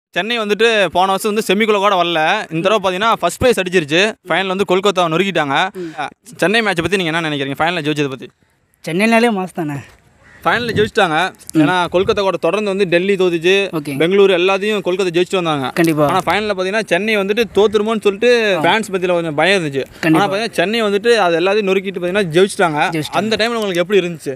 சென்னை வந்துட்டு போன வருஷம் வந்து செமிக்குள்ள கூட வரல இந்த தடவை பார்த்தீங்கன்னா ஃபர்ஸ்ட் ப்ரைஸ் அடிச்சிருச்சு ஃபைனல் வந்து கொல்கத்தா நொறுக்கிட்டாங்க சென்னை மேட்சை பற்றி நீங்கள் என்ன நினைக்கிறீங்க ஃபைனலில் ஜெயிச்சதை பற்றி சென்னைனாலே மாஸ் தானே ஃபைனலில் ஜெயிச்சிட்டாங்க ஏன்னா கொல்கத்தா கூட தொடர்ந்து வந்து டெல்லி தோத்துச்சு ஓகே பெங்களூர் எல்லாத்தையும் கொல்கத்தா ஜெயிச்சுட்டு வந்தாங்க கண்டிப்பாக ஆனால் ஃபைனலில் பார்த்தீங்கன்னா சென்னை வந்துட்டு தோத்துருமோன்னு சொல்லிட்டு ஃபேன்ஸ் பற்றியில் கொஞ்சம் பயம் இருந்துச்சு ஆனால் கண்டிப்பா. பார்த்தீங்கன்னா சென்னை வந்துட்டு அது எல்லாத்தையும் நொறுக்கிட்டு பார்த்தீங்கன்னா ஜெயிச்சிட்டாங்க ஜெயிச்சிட்டாங்க. அந்த டைமில் உங்களுக்கு எப்படி இருந்துச்சு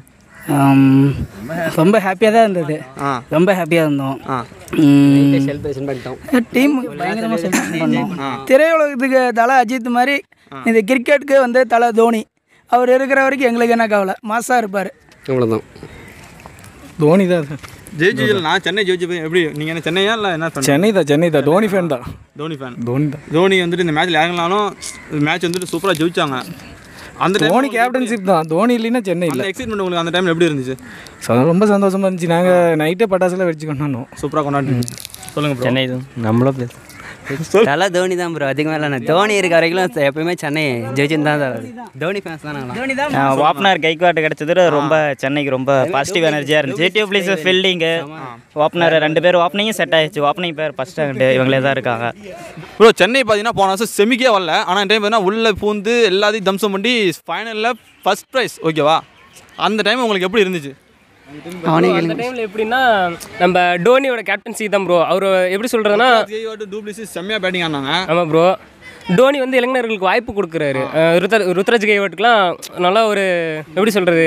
ரொம்ப ஹாப்பியாக தான் இருந்தது ஆ ரொம்ப ஹாப்பியாக இருந்தோம் ஆ செலிப்ரேஷன் பண்ணிட்டோம் டீம் பயங்கரமாக செலிப்ரேட் பண்ணோம் திரையுலகத்துக்கு தலை அஜித் மாதிரி இந்த கிரிக்கெட்டுக்கு வந்து தலை தோனி அவர் இருக்கிற வரைக்கும் எங்களுக்கு என்ன கவலை மாசாக இருப்பார் அவ்வளோதான் தோனி தான் அது. ஜெயிச்சு நான் சென்னை ஜெயிச்சு போய் எப்படி நீங்கள் என்ன சென்னையா இல்லை என்ன fan? சென்னை தான் சென்னை தான் தோனி ஃபேன் தான் தோனி ஃபேன் தோனி தான் தோனி வந்துட்டு இந்த மேட்ச்சில் இறங்கினாலும் மேட்ச் வந்துட்டு சூப்பராக ஜெயிச்சாங்க அந்த time தோனி கேப்டன்ஷிப் தான் தோனி இல்லைன்னா சென்னை இல்லை அந்த எக்ஸைட்மெண்ட் உங்களுக்கு அந்த டைமில் எப்படி இருந்துச்சு ச- ரொம்ப சந்தோஷமா இருந்துச்சு நாங்கள் நைட்டே பட்டாசுலாம் வெடிச்சு கொண்டாடணும் சூப்பராக கொண்டாடுறீங்க சொல்லுங்க bro. சென்னை தான் நம்மளும் பேச தலை தோனி தான் ப்ரோ அதிகமாக இல்லை தோனி இருக்க வரைக்கும் எப்பயுமே சென்னை ஜெயிச்சுன்னு தான் சார் தோனி ஃபேன்ஸ் தான் நாங்களாம் ஓப்பனர் கைக்குவாட்டு கிடைச்சது ரொம்ப சென்னைக்கு ரொம்ப பாசிட்டிவ் எனர்ஜியாக இருந்துச்சு டூ பிளேஸ் ஃபீல்டிங்கு ஓப்பனர் ரெண்டு பேர் ஓப்பனிங்கும் செட் ஆயிடுச்சு ஓப்பனிங் பேர் ஃபஸ்ட் இவங்களே தான் இருக்காங்க ப்ரோ சென்னை பார்த்தீங்கன்னா போன வருஷம் செமிக்கே வரல ஆனால் டைம் பார்த்தீங்கன்னா உள்ளே பூந்து எல்லாத்தையும் தம்சம் பண்ணி ஃபைனலில் ஃபர்ஸ்ட் ப்ரைஸ் ஓகேவா அந்த டைம் உங்களுக்கு எப்படி இருந்துச்சு அந்த டைமில் எப்படின்னா நம்ம டோனியோட கேப்டன்சி தான் ப்ரோ அவர் எப்படி சொல்கிறதுனா டூப்ளிசி செம்மையாக பேட்டிங் ஆனாங்க ஆமாம் ப்ரோ டோனி வந்து இளைஞர்களுக்கு வாய்ப்பு கொடுக்குறாரு அஹ் ருத்ர ருத்ராஜ் கைவட்டுக்கெலாம் நல்லா ஒரு எப்படி சொல்கிறது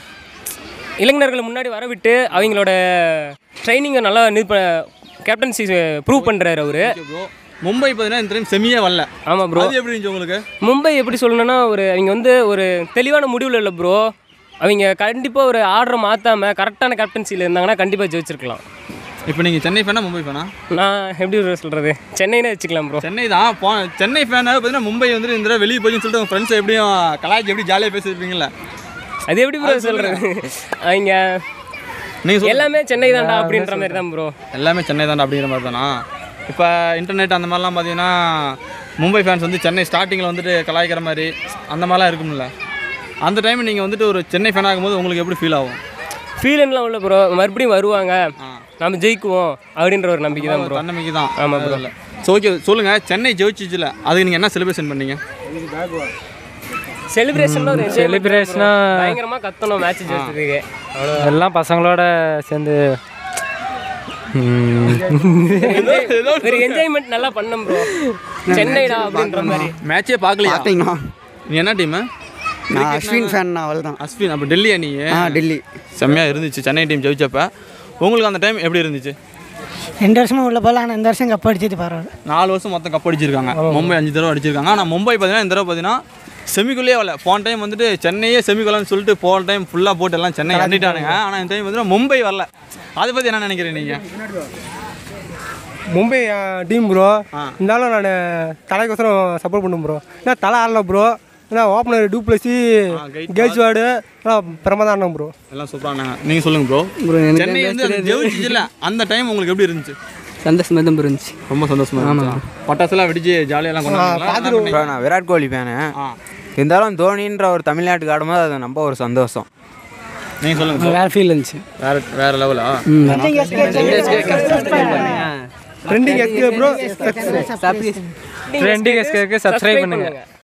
இளைஞர்களை முன்னாடி வர விட்டு அவங்களோட ட்ரைனிங்கை நல்லா இது ப கேப்டன்சி ப்ரூவ் பண்ணுறாரு அவர் ப்ரோ மும்பை பார்த்தீங்கன்னா இந்த டைம் செமியே வரல ஆமாம் ப்ரோ அது எப்படி இருந்துச்சு உங்களுக்கு மும்பை எப்படி சொல்லணும்னா ஒரு அவங்க வந்து ஒரு தெளிவான முடிவில் இல்லை ப்ரோ அவங்க கண்டிப்பாக ஒரு ஆர்டரை மாற்றாமல் கரெக்டான கேப்டன்சியில் இருந்தாங்கன்னா கண்டிப்பாக ஜெயிச்சிருக்கலாம் இப்போ நீங்கள் சென்னை ஃபேனா மும்பை ஃபேனா நான் எப்படி சொல்கிறது சென்னைனே வச்சுக்கலாம் ப்ரோ சென்னை தான் போ சென்னை ஃபேனாக பார்த்தீங்கன்னா மும்பை வந்துட்டு இந்த தடவை வெளியே போயின்னு சொல்லிட்டு உங்கள் ஃப்ரெண்ட்ஸ் எப்படியும் கலாய்ச்சி எப்படி ஜாலியாக பேசியிருப்பீங்களா அது எப்படி ப்ரோ சொல்கிறது அவங்க நீங்கள் எல்லாமே சென்னை தான்டா அப்படின்ற மாதிரி தான் ப்ரோ எல்லாமே சென்னை தான்டா அப்படிங்கிற மாதிரி தானா இப்போ இன்டர்நெட் அந்த மாதிரிலாம் பார்த்தீங்கன்னா மும்பை ஃபேன்ஸ் வந்து சென்னை ஸ்டார்டிங்கில் வந்துட்டு கலாய்க்கிற மாதிரி அந்த மாதிரிலாம் இருக்கும்ல அந்த டைம் நீங்கள் வந்துட்டு ஒரு சென்னை ஃபேன் ஆகும்போது உங்களுக்கு எப்படி ஃபீல் ஆகும் ஃபீல்ன்லாம் உள்ள ப்ரோ மறுபடியும் வருவாங்க நம்ம ஜெயிக்குவோம் அப்படின்ற ஒரு நம்பிக்கை தான் ப்ரோ தன்னம்பிக்கை தான் ஆமா bro. அதில் ஸோ ஓகே சொல்லுங்கள் சென்னை ஜெயிச்சிச்சுல அதுக்கு நீங்கள் என்ன செலிப்ரேஷன் பண்ணீங்க செலிப்ரேஷன் ஒரு Celebration-ஆ பயங்கரமாக கத்தணும் மேட்ச் ஜெயிச்சதுக்கு அவ்வளோ எல்லாம் பசங்களோட சேர்ந்து ஒரு என்ஜாய்மெண்ட் நல்லா பண்ணோம் ப்ரோ சென்னைடா அப்படின்ற மாதிரி மேட்சே பார்க்கலையா பார்த்தீங்களா நீ என்ன டீமு நான் அஸ்வின் ஃபேன் அவள் தான் அஸ்வின் அப்போ டெல்லி அணி ஆ டெல்லி செம்மையாக இருந்துச்சு சென்னை டீம் ஜெயிச்சப்ப உங்களுக்கு அந்த டைம் எப்படி இருந்துச்சு ரெண்டு வருஷமா உள்ள போல ஆனால் இந்த வருஷம் கப் அடிச்சது பரவாயில்ல நாலு வருஷம் மொத்தம் கப் அடிச்சிருக்காங்க மும்பை அஞ்சு தடவை அடிச்சிருக்காங்க ஆனால் மும்பை பார்த்தீங்கன்னா இந்த தடவை பார்த்தீங்கன்னா செமிக்குள்ளேயே வரல போன டைம் வந்துட்டு சென்னையே செமிக்குள்ளன்னு சொல்லிட்டு போன டைம் ஃபுல்லாக போட்டு எல்லாம் சென்னை அண்டிட்டானுங்க ஆனால் இந்த டைம் வந்து மும்பை வரல அதை பற்றி என்ன நினைக்கிறீங்க நீங்கள் மும்பை டீம் ப்ரோ இருந்தாலும் நான் தலைக்கோசரம் சப்போர்ட் பண்ணும் ப்ரோ ஏன்னா தலை ஆடல ப்ரோ ஏன்னா ஓப்பனர் டூப்ளசி கேஜ்வார்டு எல்லாம் பிரமாதம் ஆடினோம் ப்ரோ எல்லாம் சூப்பரானாங்க நீங்கள் சொல்லுங்கள் ப்ரோ ப்ரோ சென்னை வந்து அது ஜெயிச்சுச்சுல அந்த டைம் உங்களுக்கு எப்படி இருந்துச்சு சந்தோஷமாக தான் இருந்துச்சு ரொம்ப சந்தோஷமா இருந்துச்சு பட்டாசுலாம் வெடிச்சு ஜாலியெல்லாம் கொண்டாடுங்களா ப்ரோ நான் விராட் கோலி ஃபேனு ஆ இருந்தாலும் தோனின்ற ஒரு தமிழ்நாட்டுக்கு ஆடும்போது அது ரொம்ப ஒரு சந்தோஷம் நீங்கள் சொல்லுங்கள் bro. வேறு ஃபீல் இருந்துச்சு வேற வேற லெவலா ட்ரெண்டிங் எஸ்கே ப்ரோ ட்ரெண்டிங் எஸ்கேக்கு சப்ஸ்கிரைப் பண்ணுங்க